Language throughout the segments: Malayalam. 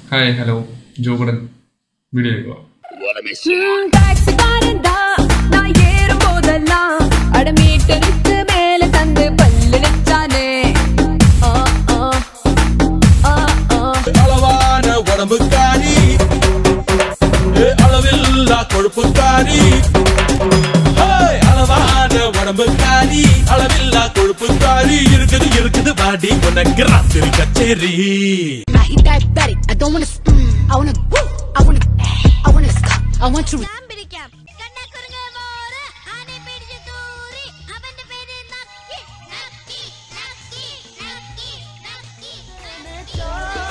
ഹായ് ഹലോ ജോഗടൻ വീഡിയോ കേൾക്കുക ടാക്സിക്കാരന്താ நான் ஏறும் போதெல்லாம் அட மீட்டருக்கு மேல தந்து பல்லிச்சானே ஆ ஆ ஆ ஆ அளவான உடம்புக்காரி ஏ, அளவில்லா கொழுப்புக்காரி ஹேய், அளவான உடம்புக்காரி அளவில்லா கொழுப்புக்காரி இருக்குது இருக்குது பாடி உனக்கு ராத்திரி கச்சேரி I eat that fatty. I don't wanna. Mm, I wanna. Woo, I wanna. I wanna. I want to. പിടിക്കാം കണ്ണക്കുറുങ്ങ മോറ് ആനെ പിടിച്ച് തൂറി അവന്റെ പേര് നക്കി നക്കി നക്കി നക്കി നക്കി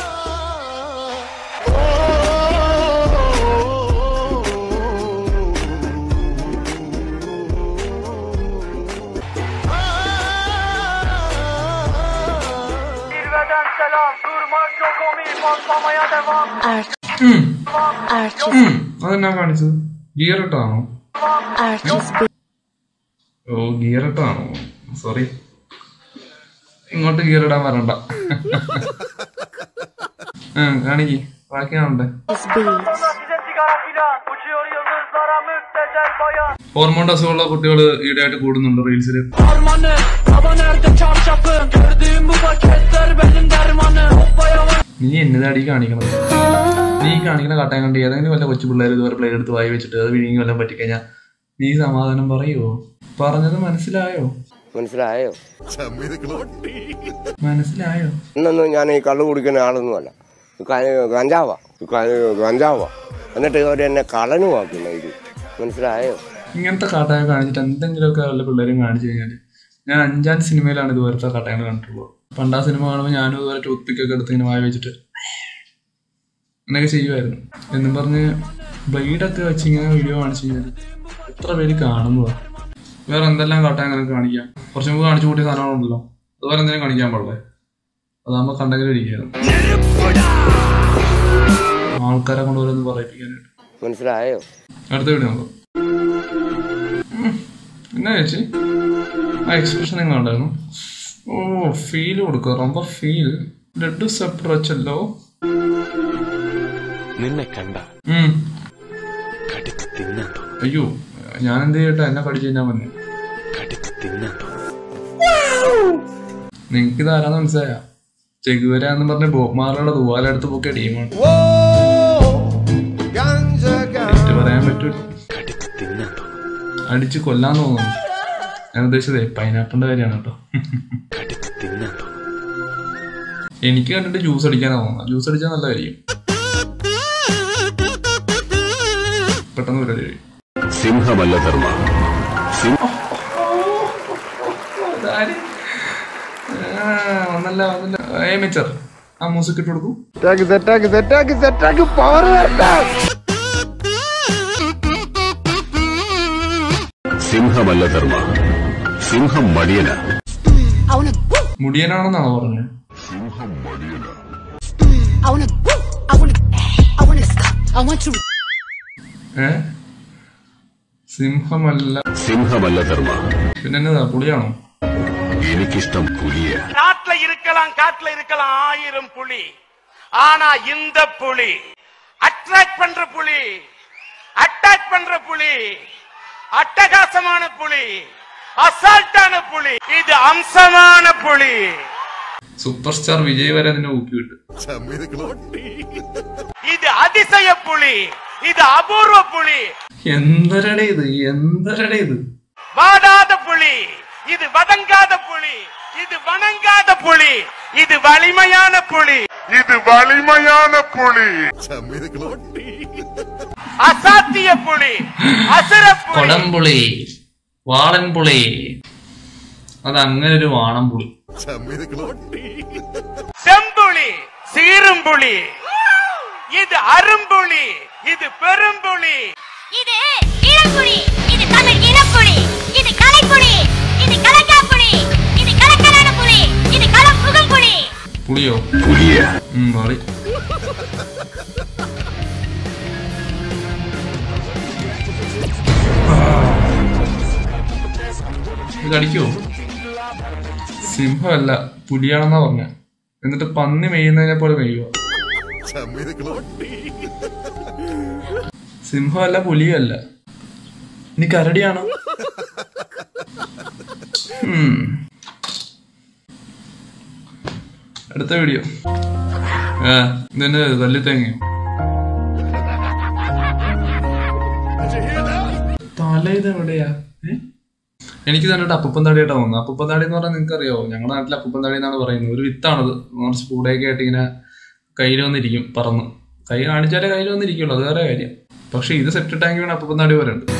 Zirveden selam, durma Jokomi, patlamaya devam. ഉം, അതെന്നാ കാണിച്ചത് ഗിയർ ഇട്ടാണോ ഓ ഗിയർ ഇട്ടാണോ സോറി ഇങ്ങോട്ട് ഗിയർ ഇടാൻ വരണ്ട ഉം, കാണിക്ക് ബാക്കി കാണണ്ടേ Size sigara filan, uçuyor yıldızlara müptezel bayan. Hormone അസുഖമുള്ള കുട്ടികൾ ഈടായിട്ട് കൂടുന്നുണ്ട് റീൽസിൽ Harmanı, baba nerede çarşafın? Gördüğüm bu paketler benim dermanım. Hoppaya നീ എന്നതാടി കാണിക്കണത് നീ കാണിക്കുന്ന കാട്ടാൻ കണ്ട് ഏതെങ്കിലും വല്ല കൊച്ചു പിള്ളേർ ഇതുവരെ പ്ലേറ്റ് എടുത്ത് വായി വെച്ചിട്ട് അത് വിഴുങ്ങി വല്ലതും പറ്റിക്കഴിഞ്ഞാൽ നീ സമാധാനം പറയുവോ പറഞ്ഞത് മനസ്സിലായോ മനസ്സിലായോ മനസ്സിലായോ ഇന്നൊന്നും ഞാൻ ഈ കള്ളു കുടിക്കുന്ന ആളൊന്നുമല്ല കഞ്ചാവ കഞ്ചാവ എന്നിട്ട് ഇവർ എന്നെ കളനുമാക്കുന്ന ഇത് മനസ്സിലായോ ഇങ്ങനത്തെ കാട്ടായ കാണിച്ചിട്ട് എന്തെങ്കിലുമൊക്കെ വല്ല പിള്ളേരും കാണിച്ചു കഴിഞ്ഞാൽ ഞാൻ അഞ്ചാം സിനിമയിലാണ് ഇതുപോലത്തെ കാട്ടായങ്ങൾ കണ്ടിട്ടുള്ളത് പണ്ട് ആ സിനിമ കാണുമ്പോൾ ഞാനും ഇതുപോലെ ടൂത്ത്പിക്കൊക്കെ എടുത്ത് ഇങ്ങനെ വായി വെച്ചിട്ട് അങ്ങനെയൊക്കെ ചെയ്യുമായിരുന്നു എന്നും പറഞ്ഞ് ബ്ലേഡൊക്കെ വെച്ച് ഇങ്ങനെ വീഡിയോ കാണിച്ചു കഴിഞ്ഞാൽ എത്ര പേര് കാണുന്നതാ വേറെ എന്തെല്ലാം കാട്ടാൻ അങ്ങനെ കാണിക്കാം കുറച്ച് മുമ്പ് കാണിച്ചു കൂട്ടിയ സാധനങ്ങളുണ്ടല്ലോ അതുപോലെ എന്തെങ്കിലും കാണിക്കാൻ പാടില്ലേ അതാകുമ്പോൾ കണ്ടെങ്കിലും ഇരിക്കുകയായിരുന്നു ആൾക്കാരെ കൊണ്ട് ഓരോന്ന് പറയിപ്പിക്കാനായിട്ട് മനസ്സിലായോ അടുത്ത വീഡിയോ നോക്കാം ഉം. എന്നാ ചേച്ചി ആ എക്സ്പ്രഷൻ നിങ്ങൾ ഉണ്ടായിരുന്നു ഓ ഫീൽ കൊടുക്കുക ரொம்ப ഫീൽ ലഡു സെപ്പറച്ചല്ലോ നിന്നെ കണ്ട ഉം. കടിച്ച് തിന്നാൻ തോന്നും അയ്യോ ഞാൻ എന്ത് ചെയ്യട്ടെ എന്നെ പഠിച്ചു കഴിഞ്ഞാൽ മതി കടിച്ച് തിന്നാൻ തോന്നും നിങ്ങക്ക് ഇത് ആരാന്ന് മനസ്സിലായ ചെകുവര എന്ന് പറഞ്ഞ ബോബ്മാരുടെ തൂവാലെടുത്ത് പൊക്കിയ ടീമാണ് തെറ്റ് പറയാൻ പറ്റൂല കടിച്ച് തിന്നാൻ തോന്നും അടിച്ച് കൊല്ലാൻ തോന്നുന്നു ഞാൻ ഉദ്ദേശിച്ചതേ പൈനാപ്പിളിന്റെ കാര്യമാണ് കേട്ടോ കടിച്ച് തിന്നാൻ തോന്നും എനിക്ക് കണ്ടിട്ട് ജ്യൂസ് അടിക്കാനാ തോന്നുന്നത് ജ്യൂസ് അടിച്ചാൽ നല്ലതായിരിക്കും പെട്ടെന്ന് പരിപാടി കഴിയും സിംഹമല്ല ധർമ്മ വന്നല്ല വന്നല്ല ഏ മിച്ചർ ആ മ്യൂസിക് ഇട്ട് കൊടുക്കും സിംഹമല്ല ധർമ്മ സിംഹം മടിയന I wanna. Woo, മുടിയനാണെന്നാണോ പറഞ്ഞത് I wanna. Woo, I wanna. I wanna. I want to. ഏ സിംഹമല്ല സിംഹമല്ല ധർമ്മ പിന്നെ എന്നതാ പുളിയാണോ എനിക്കിഷ്ടം പുലിയ காட்டுல இருக்கலாம் காட்டுல இருக்கலாம் ஆயிரம் புலி ஆனா இந்த புலி அட்ராக்ட் பண்ற புலி அட்டாக் பண்ற புலி அட்டகாசமான புலி அசால்ட்டான புலி இது அம்சமான புலி സൂപ്പർ സ്റ്റാർ വിജയ് വരെ അതിനെ ഊക്കി വിട്ടു இது அதிசய புலி இது அபூர்வ புலி എന്തരടേ ഇത് എന്തരടേ ഇത് வாடாத புலி இது வதங்காத புலி இது வணங்காத புலி இது வலிமையான புலி இது வலிமையான புலி அசாத்திய புலி அசுர புலி കൊടംപുളി വാളൻപുളി അത് അങ്ങനെ ഒരു വാണംപുളി செம்புலி சீரும்புலி இது அரும்புலி இது பெரும்புலி இது இளம்புலி இது தமிழ் இனப்புலி இது கலைப்புலி இது கலக்காப்புலி இது கலக்கலான புலி இது களம் புகும் புலி പുളിയോ പുലിയ ഉം വാളി ഇത് കടിക്കുവോ സിംഹമല്ല പുലിയാണെന്നാ പറഞ്ഞ എന്നിട്ട് പന്നി മെയ്യുന്നതിനെ പോലെ മെയ്യുക സിംഹമല്ല പുലിയല്ല ഇനി കരടിയാണോ ഉം. അടുത്ത വീഡിയോ ആ ഇതെന്നെ തല്ലി തേങ്ങ തല ഇത് എവിടെയാ ഏ? എനിക്ക് കണ്ടിട്ട് അപ്പൂപ്പൻ താടിയായിട്ടാ തോന്നുന്നത് അപ്പൂപ്പൻ താടി എന്ന് പറഞ്ഞാൽ നിങ്ങൾക്ക് അറിയാവോ ഞങ്ങളുടെ നാട്ടിൽ അപ്പൂപ്പൻ താടി എന്നാണ് പറയുന്നത് ഒരു വിത്താണത് കുറച്ച് കൂടെയൊക്കെ ആയിട്ട് ഇങ്ങനെ കയ്യിൽ വന്നിരിക്കും പറന്ന് കൈ കാണിച്ചാലേ കയ്യിൽ വന്നിരിക്കുള്ളൂ അത് വേറെ കാര്യം പക്ഷെ ഇത് സെപ്റ്റ് ടാങ്ക് വേണം അപ്പൂപ്പൻ താടി പോലെ ഉണ്ട്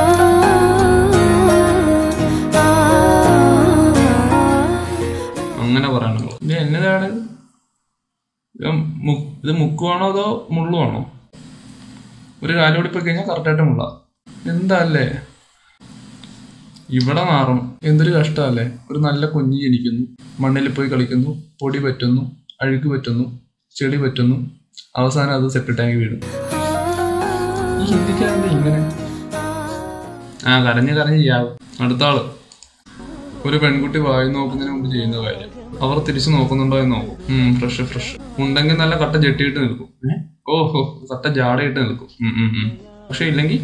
അങ്ങനെ പറയണോ ഇത് എന്നതാണ് ഇത് മു- ഇത് മുക്കുവാണോ അതോ മുള്ളുവാണോ ഒരു കാലോടി പോയി കഴിഞ്ഞാൽ കറക്റ്റായിട്ട് മുള്ള എന്താ അല്ലേ ഇവിടെ മാറും എന്തൊരു കഷ്ടമല്ലേ ഒരു നല്ല കുഞ്ഞി ജനിക്കുന്നു മണ്ണിൽ പോയി കളിക്കുന്നു പൊടി പറ്റുന്നു അഴുക്ക് പറ്റുന്നു ചെടി പറ്റുന്നു അവസാനം അത് സെപ്റ്റ് ടാങ്ക് വീഴും ഈ ഹിന്ദിക്കാരെന്താ ഇങ്ങനെ ആ കരഞ്ഞ് കരഞ്ഞ് ചെയ്യാവും അടുത്ത ആള് ഒരു പെൺകുട്ടി വായി നോക്കുന്നതിന് മുമ്പ് ചെയ്യുന്ന കാര്യം അവർ തിരിച്ചു നോക്കുന്നുണ്ടോ എന്ന് നോക്കും ഉം ഫ്രഷ് ഫ്രഷ് ഉണ്ടെങ്കിൽ നല്ല കട്ട ജെട്ടിയിട്ട് നിൽക്കും ഏ? ഓഹോ കട്ട ജാടയിട്ട് നിൽക്കും ഉം, ഉം, ഉം. പക്ഷെ ഇല്ലെങ്കിൽ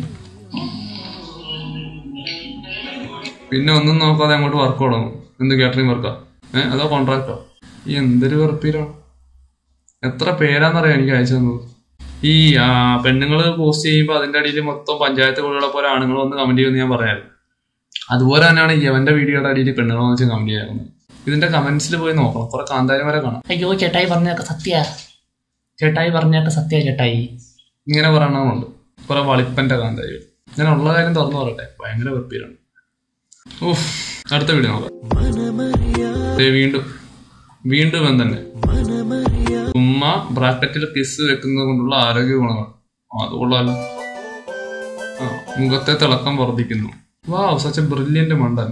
പിന്നെ ഒന്നും നോക്കാതെ അങ്ങോട്ട് വർക്ക് തുടങ്ങും എന്ത് കാറ്ററിംഗ് വർക്കാ ഏഹ് അതോ കോൺട്രാക്ടോ ഈ എന്തൊരു വെറുപ്പീരാണ് എത്ര പേരാന്നറിയാം എനിക്ക് അയച്ചു തന്നത് ഈ ആ, പെണ്ണുങ്ങള് പോസ്റ്റ് ചെയ്യുമ്പോൾ അതിന്റെ അടിയിൽ മൊത്തം പഞ്ചായത്ത് കുഴികളെ പോലെ ആണുങ്ങൾ വന്ന് കമന്റ് ചെയ്യുമെന്ന് ഞാൻ പറയാമായിരുന്നു അതുപോലെ തന്നെയാണ് യവന്റെ വീഡിയോയുടെ അടിയിൽ പെണ്ണുങ്ങൾ വെച്ച് കമന്റ് ചെയ്യാറുന്നത് ഇതിന്റെ കമന്റ്സിൽ പോയി നോക്കണം കുറെ കാന്താരിമാരെ കാണാം അയ്യോ ചേട്ടായി പറഞ്ഞൊക്കെ സത്യ ചേട്ടായി പറഞ്ഞൊക്കെ സത്യ ചേട്ടായി ഇങ്ങനെ പറയണമുണ്ട് കുറെ വളിപ്പന്റെ കാന്താരികൾ ഞാൻ ഉള്ള കാര്യം തുറന്നു പറയട്ടെ ഭയങ്കര വെറുപ്പീരാണ് ഓഹ് അടുത്ത വീഡിയോ നോക്കാം ദേ വീണ്ടും വീണ്ടും ഇവൻ തന്നെ ഉമ്മ ബ്രാക്കറ്റിൽ കിസ് വെക്കുന്നത് കൊണ്ടുള്ള ആരോഗ്യ ഗുണങ്ങൾ ആ, അത് കൊള്ളാലോ ആ മുഖത്തെ തിളക്കം വർദ്ധിക്കുന്നു വാവ് സച്ച് എ ബ്രില്യന്റ് മണ്ടൻ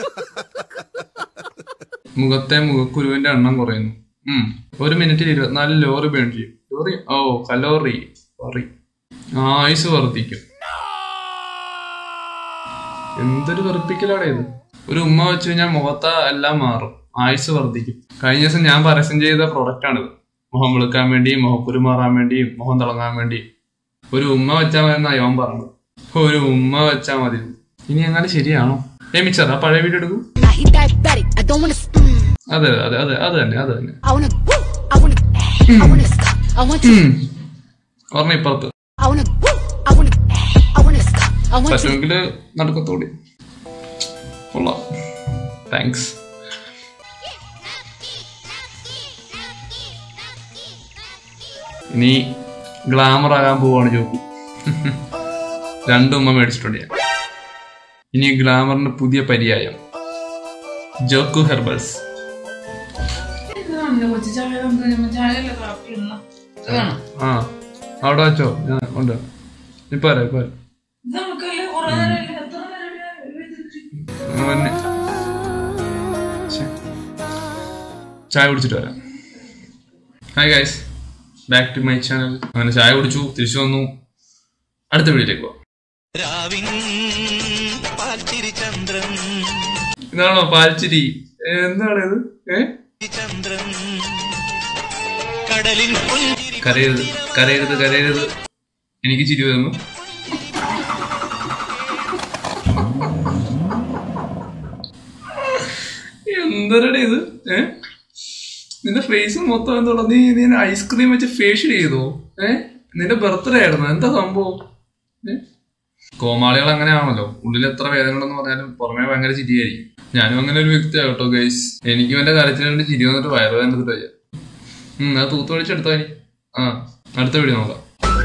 മുഖത്തെ മുഖക്കുരുവിന്റെ എണ്ണം കുറയുന്നു ഉം ഒരു മിനിറ്റിൽ ഇരുപത്തിനാല് ലോറി ബേൺ ചെയ്യും ലോറി ഓ കലോറി സോറി ആയുസ് വർദ്ധിക്കും എന്തൊരു വെറുപ്പിക്കലാണ് ഇത് ഒരു ഉമ്മ വെച്ച് കഴിഞ്ഞാൽ മുഖത്ത് എല്ലാം മാറും ആയുസ് വർദ്ധിക്കും കഴിഞ്ഞ ദിവസം ഞാൻ പരസ്യം ചെയ്ത പ്രൊഡക്റ്റ് ആണിത് മുഖം വെളുക്കാൻ വേണ്ടിയും മുഖക്കുരു മാറാൻ വേണ്ടിയും മുഖം തിളങ്ങാൻ വേണ്ടിയും ഒരു ഉമ്മ വെച്ചാൽ മതി എന്നാ യോൻ പറഞ്ഞത് ഒരു ഉമ്മ വെച്ചാൽ മതി ഇനി എങ്ങനെ ശരിയാണോ ഏ മിച്ചർ ആ പഴയ വീഡിയോ എടുക്കൂ I hit diabetic. I don't wanna. Mm, അതെ അതെ അതെ അത് തന്നെ അത് തന്നെ I wanna. Woo, I wanna. I wanna. sc- I want you. ഉം. ഒരെണ്ണം ഇപ്പുറത്ത് I wanna. Woo, I wanna. I wanna. sc- I want you. പറ്റുമെങ്കിൽ നടുക്കത്തോടി കൊള്ളാം താങ്ക്സ് ഇനി ഗ്ലാമർ ആകാൻ പോവാണ് ജോബി രണ്ടും ഉമ്മ മേടിച്ചിട്ടുണ്ട് ഞാൻ ഇനി ഗ്ലാമറിന്റെ പുതിയ പര്യായം ജോക്കു ഹെർബൽസ് ആ അവിടെ വെച്ചോ ഞാൻ ഉണ്ട് ഇപ്പൊ വരാം ഇപ്പൊ വരാം പിന്നെ ശ്ശെ. ചായ കുടിച്ചിട്ട് വരാം hi guys back to my channel അങ്ങനെ ചായ കുടിച്ചു തിരിച്ചു വന്നു അടുത്ത വീഡിയോയിലേക്ക് പോവാം ഇതാണോ പാൽച്ചിരി എന്താണ് ഇത് ഏ കരയരുത് കരയരുത് കരയരുത് എനിക്ക് ചിരി വരുന്നു എന്തരടെ ഇത് ഏ നിന്റെ ഫേസ് മൊത്തം എന്തോടാ നീ നീ ഐസ്ക്രീം വെച്ച് ഫേഷ്യൽ ചെയ്തോ ഏ നിന്റെ ബർത്ത്ഡേ ആയിരുന്നു എന്താ സംഭവം ഏ? കോമാളികൾ അങ്ങനെയാണല്ലോ ഉള്ളിൽ എത്ര വേദനകളെന്ന് പറഞ്ഞാലും പുറമേ ഭയങ്കര ചിരിയായിരിക്കും ഞാനും അങ്ങനെ ഒരു വ്യക്തിയാണ് കേട്ടോ ഗൈസ് എനിക്കും എന്റെ കാര്യത്തിൽ രണ്ട് ചിരി വന്നിട്ട് വയറുവേദന എടുത്തിട്ട് വയ്യ ഉം അത് തൂത്ത് വിളിച്ചെടുത്തോ ഇനി ആ അടുത്ത വീഡിയോ നോക്കാം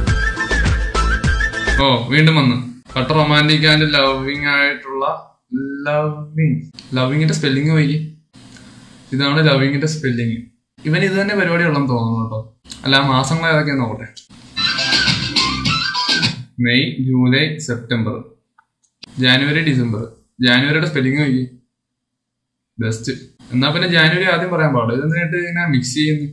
ഓ വീണ്ടും വന്ന് കട്ട റൊമാൻറ്റിക് ആൻഡ് ലവിങ് ആയിട്ടുള്ള ലവിങ് ലവിങ്ങിന്റെ സ്പെല്ലിങ് പോയി ഇതാണ് ലവിങ്ങിന്റെ സ്പെല്ലിങ് ഇവൻ ഇത് തന്നെ പരിപാടി ഉള്ളെന്ന് തോന്നുന്നു കേട്ടോ അല്ല ആ മാസങ്ങൾ ഏതൊക്കെയാന്ന് നോക്കട്ടെ May July September January December ജാനുവരിയുടെ സ്പെല്ലിങ് നോക്കി ബെസ്റ്റ് എന്നാ പിന്നെ ജാനുവരി ആദ്യം പറയാൻ പാടില്ല ഇതെന്തിനായിട്ട് ഇങ്ങനെ മിക്സ് ചെയ്യുന്നു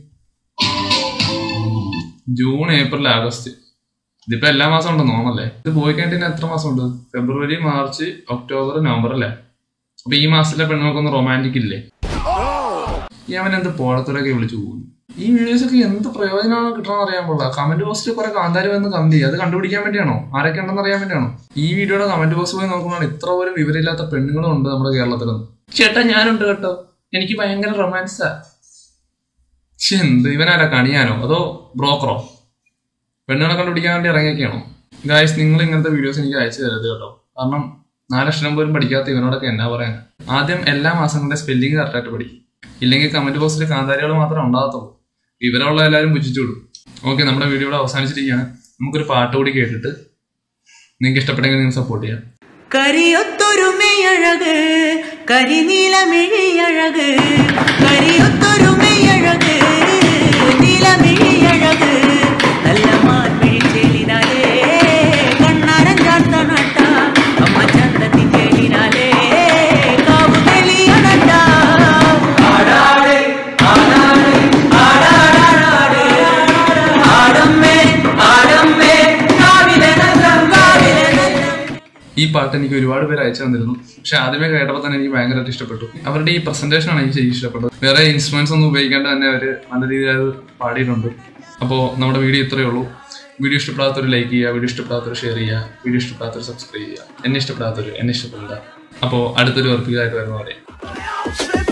ജൂൺ ഏപ്രിൽ ആഗസ്റ്റ് ഇതിപ്പോ എല്ലാ മാസം ഉണ്ടെന്ന് തോന്നല്ലേ ഇത് പോയി കഴിഞ്ഞിട്ട് എത്ര മാസം ഉണ്ട് ഫെബ്രുവരി മാർച്ച് ഒക്ടോബർ നവംബർ അല്ലേ അപ്പൊ ഈ മാസത്തിലെ പെണ്ണുങ്ങൾക്കൊന്നും റൊമാൻറ്റിക് ഇല്ലേ ഈ അവൻ എന്ത് പോളത്തിലൊക്കെ വിളിച്ചു പോകുന്നു ഈ വീഡിയോസ് ഒക്കെ എന്ത് പ്രയോജനമാണ് കിട്ടണമെന്ന് അറിയാൻ പാടില്ല കമന്റ് ബോക്സിൽ കുറെ കാന്താരി വന്ന് കമന്റ് ചെയ്യും അത് കണ്ടുപിടിക്കാൻ വേണ്ടിയാണോ ആരൊക്കെ ഉണ്ടെന്ന് അറിയാൻ വേണ്ടിയാണോ ഈ വീഡിയോയുടെ കമന്റ് ബോക്സ് പോയി നോക്കുമ്പോൾ ഇത്ര പോലും വിവരമില്ലാത്ത പെണ്ണുങ്ങളും ഉണ്ട് നമ്മുടെ കേരളത്തിലൊന്നും ചേട്ടാ ഞാനുണ്ട് കേട്ടോ എനിക്ക് ഭയങ്കര റൊമാൻസാ പക്ഷെ എന്ത് ഇവനാരാ കണിയാനോ അതോ ബ്രോക്കറോ പെണ്ണുങ്ങളെ കണ്ടുപിടിക്കാൻ വേണ്ടി ഇറങ്ങിയൊക്കെയാണോ ഗായ്സ് നിങ്ങൾ ഇങ്ങനത്തെ വീഡിയോസ് എനിക്ക് അയച്ചു തരരുത് കേട്ടോ കാരണം നാലക്ഷരം പോലും പഠിക്കാത്ത ഇവനോടൊക്കെ എന്നാ പറയാൻ ആദ്യം എല്ലാ മാസങ്ങളുടെ സ്പെല്ലിംഗ് കറക്റ്റായിട്ട് പഠിക്കും ഇല്ലെങ്കിൽ കമന്റ് ബോക്സിൽ കാന്താരികൾ മാത്രമേ ഉണ്ടാകത്തുള്ളൂ വിവരമുള്ള എല്ലാവരും പുച്ഛിച്ചു വിടും ഓക്കെ നമ്മുടെ വീഡിയോ ഇവിടെ അവസാനിച്ചിരിക്കുകയാണ് നമുക്കൊരു പാട്ട് കൂടി കേട്ടിട്ട് നിങ്ങൾക്ക് ഇഷ്ടപ്പെട്ടെങ്കിൽ നിങ്ങൾ സപ്പോർട്ട് ചെയ്യാം കരിയൊത്തൊരുമയഴക് കരിനീലമിഴിയഴക് കരിയൊത്തൊരുമയഴക് നീലമിഴിയഴക് നല്ല മാൻമിഴി ചേലിനാലേ കണ്ണാരൻ ചാർത്ത നട്ട അമ്മ ചന്തത്തിൻ ചേലിനാലേ കാവു തെളിയണട്ട ആടാടെ ആടാടെ ആടാടാടാടെ ആടമ്മേ ആടമ്മേ കാവിലെ നല്ലം കാവിലെ നല്ലം ഈ പാട്ട് എനിക്ക് ഒരുപാട് പേര് അയച്ചു തന്നിരുന്നു പക്ഷെ ആദ്യമേ കേട്ടപ്പോൾ തന്നെ എനിക്ക് ഭയങ്കരമായിട്ട് ഇഷ്ടപ്പെട്ടു അവരുടെ ഈ പ്രസന്റേഷൻ ആണ് എനിക്ക് ശരിക്കും ഇഷ്ടപ്പെട്ടത് വേറെ ഇൻസ്ട്രുമെന്റ്സ് ഒന്നും ഉപയോഗിക്കാണ്ട് തന്നെ അവർ നല്ല രീതിയിൽ അത് പാടിയിട്ടുണ്ട് അപ്പോൾ നമ്മുടെ വീഡിയോ ഇത്രയേ ഉള്ളൂ വീഡിയോ ഇഷ്ടപ്പെടാത്തൊരു ലൈക്ക് ചെയ്യുക വീഡിയോ ഇഷ്ടപ്പെടാത്തൊരു ഷെയർ ചെയ്യുക വീഡിയോ ഇഷ്ടപ്പെടാത്തൊരു സബ്സ്ക്രൈബ് ചെയ്യുക എന്നെ ഇഷ്ടപ്പെടാത്തൊരു എന്നെ ഇഷ്ടപ്പെടില്ല അപ്പോൾ അടുത്തൊരു വർക്കിലായിട്ട് വരുന്ന പറയാം